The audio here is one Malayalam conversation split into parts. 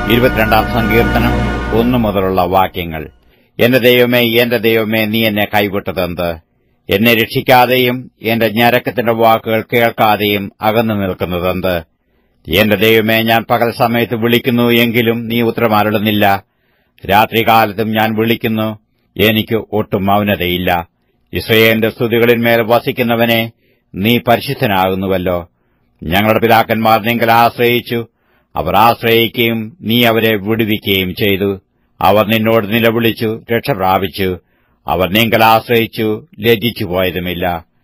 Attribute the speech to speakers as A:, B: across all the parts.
A: ഇരുപത്തിരണ്ടാം സങ്കീർത്തനം ഒന്നു മുതലുള്ള വാക്യങ്ങൾ എന്റെ ദൈവമേ എന്റെ ദൈവമേ നീ എന്നെ കൈവിട്ടതെന്ത് എന്നെ രക്ഷിക്കാതെയും എന്റെ ഞരക്കത്തിന്റെ വാക്കുകൾ കേൾക്കാതെയും അകന്നു നിൽക്കുന്നതെന്ത് എന്റെ ദൈവമേ ഞാൻ പകൽ സമയത്ത് വിളിക്കുന്നു എങ്കിലും നീ ഉത്തരമരുളുന്നില്ല രാത്രികാലത്തും ഞാൻ വിളിക്കുന്നു എനിക്ക് ഒട്ടും മൗനതയില്ല ഇസ്രയേലിന്റെ സ്തുതികളിന്മേൽ വസിക്കുന്നവനെ നീ പരിശുദ്ധനാകുന്നുവല്ലോ ഞങ്ങളുടെ പിതാക്കന്മാർ നിങ്ങൾ ആശ്രയിച്ചു അവർ ആശ്രയിക്കുകയും നീ അവരെ വിടുവിക്കുകയും ചെയ്തു അവർ നിന്നോട് നിലവിളിച്ചു രക്ഷ പ്രാപിച്ചു അവർ നിങ്ങൾ ആശ്രയിച്ചു ലജ്ജിച്ചു പോയതുമില്ല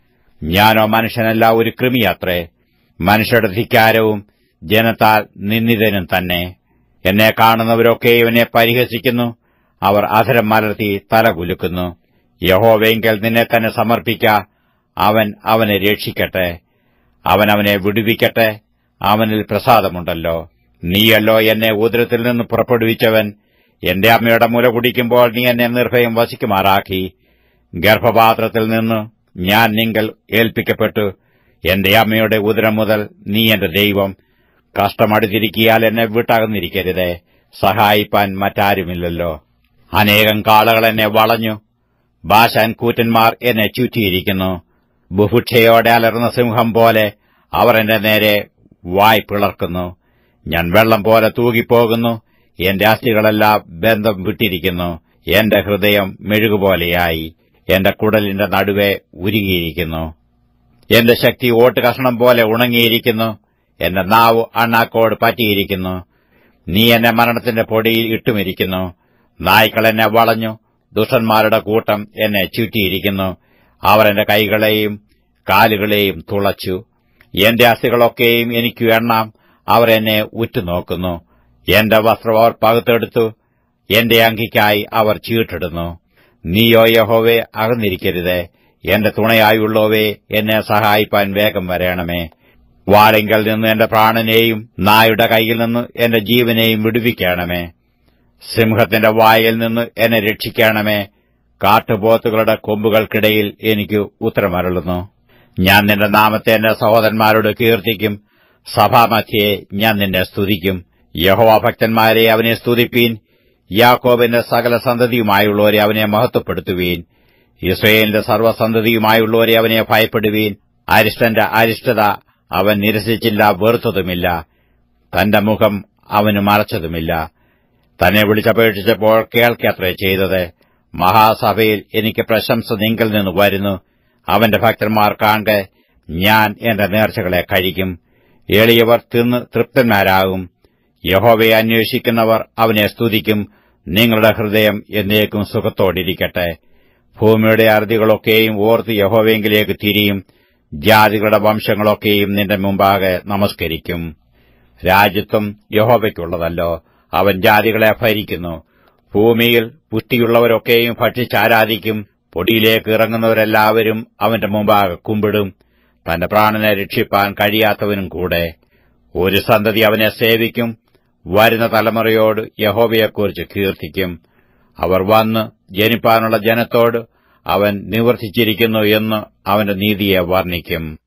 A: ഞാനോ മനുഷ്യനല്ല ഒരു കൃമിയത്രേ മനുഷ്യരുടെ ധിക്കാരവും ജനത്താൽ നിന്ദിതനും തന്നെ എന്നെ കാണുന്നവരൊക്കെ ഇവനെ പരിഹസിക്കുന്നു അവർ അധരം മലർത്തി തല കുലുക്കുന്നു യഹോവെങ്കിൽ നിന്നെ തന്നെ സമർപ്പിക്ക അവൻ അവനെ രക്ഷിക്കട്ടെ അവൻ അവനെ വിടുവിക്കട്ടെ അവനിൽ പ്രസാദമുണ്ടല്ലോ നീയല്ലോ എന്നെ ഉദരത്തിൽ നിന്ന് പുറപ്പെടുവിച്ചവൻ എന്റെ അമ്മയുടെ മുല കുടിക്കുമ്പോൾ നീ എന്നെ നിർഭയം വസിക്കുമാറാക്കി ഗർഭപാത്രത്തിൽ നിന്ന് ഞാൻ നിങ്ങൾ ഏൽപ്പിക്കപ്പെട്ടു എന്റെ അമ്മയുടെ ഉദരം മുതൽ നീ എന്റെ ദൈവം കഷ്ടമടുത്തിരിക്കിയാൽ എന്നെ വിട്ടകന്നിരിക്കരുതേ സഹായിപ്പാൻ മറ്റാരുമില്ലല്ലോ അനേകം കാളകൾ എന്നെ വളഞ്ഞു ബാശാൻ കൂറ്റന്മാർ എന്നെ ചുറ്റിയിരിക്കുന്നു ബുഭുക്ഷയോടെ അലർന്ന സിംഹം പോലെ അവർ എന്റെ നേരെ വായ് പിളർക്കുന്നു ഞാൻ വെള്ളം പോലെ തൂകിപ്പോകുന്നു എന്റെ അസ്ഥികളെല്ലാം ബന്ധം വിട്ടിരിക്കുന്നു എന്റെ ഹൃദയം മെഴുകുപോലെയായി എന്റെ കുടലിന്റെ നടുവെ ഉരുകിയിരിക്കുന്നു എന്റെ ശക്തി ഓട്ട് കഷണം പോലെ ഉണങ്ങിയിരിക്കുന്നു എന്റെ നാവ് അണ്ണാക്കോട് പറ്റിയിരിക്കുന്നു നീ എന്നെ മരണത്തിന്റെ പൊടിയിൽ ഇട്ടുമിരിക്കുന്നു നായ്ക്കൾ എന്നെ വളഞ്ഞു ദുഷ്ടന്മാരുടെ കൂട്ടം എന്നെ ചുറ്റിയിരിക്കുന്നു അവർ എന്റെ കൈകളെയും കാലുകളെയും തുളച്ചു എന്റെ അസ്ഥികളൊക്കെയും എനിക്ക് എണ്ണാം അവർ എന്നെ ഉറ്റുനോക്കുന്നു എന്റെ വസ്ത്രം അവർ പകുത്തെടുത്തു എന്റെ അങ്കിക്കായി അവർ ചീട്ടിടുന്നു നീയോ യഹോവേ അകന്നിരിക്കരുതേ എന്റെ തുണയായുള്ളവേ എന്നെ സഹായിപ്പാൻ വേഗം വരേണമേ വാളിങ്കൽ നിന്ന് എന്റെ പ്രാണനെയും നായുടെ കൈയിൽ നിന്ന് എന്റെ ജീവനെയും വിടുവിക്കണമേ സിംഹത്തിന്റെ വായിൽ നിന്ന് എന്നെ രക്ഷിക്കണമേ കാട്ടുപോത്തുകളുടെ കൊമ്പുകൾക്കിടയിൽ എനിക്ക് ഉത്തരമരുളുന്നു ഞാൻ നിന്റെ നാമത്തെ എന്റെ സഹോദരന്മാരോട് കീർത്തിക്കും സഭാമധ്യയെ ഞാൻ നിന്നെ സ്തുതിക്കും യഹോവ ഭക്തന്മാരെ അവനെ സ്തുതിപ്പീൻ യാക്കോബിന്റെ സകല സന്തതിയുമായുള്ളവരെ അവനെ മഹത്വപ്പെടുത്തുവീൻ ഇസ്രയേലിന്റെ സർവ്വസന്തതിയുമായുള്ളവരെ അവനെ ഭയപ്പെടുവീൻ അരിഷ്ടന്റെ അരിഷ്ടത അവൻ നിരസിച്ചില്ല വെറുത്തതുമില്ല തന്റെ മുഖം അവന് മറച്ചതുമില്ല തന്നെ വിളിച്ചപേക്ഷിച്ചപ്പോൾ കേൾക്കത്രേ ചെയ്തത് മഹാസഭയിൽ എനിക്ക് പ്രശംസ നിങ്കിൽ നിന്ന് വരുന്നു അവന്റെ ഭക്തന്മാർ കാണെ ഞാൻ എന്റെ നേർച്ചകളെ കഴിക്കും എളിയവർ തിന്ന് തൃപ്തന്മാരാകും യഹോവയെ അന്വേഷിക്കുന്നവർ അവനെ സ്തുതിക്കും നിങ്ങളുടെ ഹൃദയം എന്നേക്കും സുഖത്തോടിരിക്കട്ടെ ഭൂമിയുടെ അറുതികളൊക്കെയും ഓർത്ത് യഹോവയെങ്കിലേക്ക് തിരിയും ജാതികളുടെ വംശങ്ങളൊക്കെയും നിന്റെ മുമ്പാകെ നമസ്കരിക്കും രാജ്യത്വം യഹോവയ്ക്കുള്ളതല്ലോ അവൻ ജാതികളെ ഭരിക്കുന്നു ഭൂമിയിൽ പുഷ്ടിയുള്ളവരൊക്കെയും ഭക്ഷിച്ചാരാധിക്കും പൊടിയിലേക്ക് ഇറങ്ങുന്നവരെല്ലാവരും അവന്റെ മുമ്പാകെ കുമ്പിടും തന്റെ പ്രാണനെ രക്ഷിപ്പാൻ കഴിയാത്തവനും കൂടെ ഒരു സന്തതി അവനെ സേവിക്കും വരുന്ന തലമുറയോട് യഹോവയെക്കുറിച്ച് കീർത്തിക്കും അവർ വന്ന് ജനിപ്പാനുള്ള ജനത്തോട് അവൻ നിവർത്തിച്ചിരിക്കുന്നു എന്ന് അവന്റെ നീതിയെ വർണ്ണിക്കും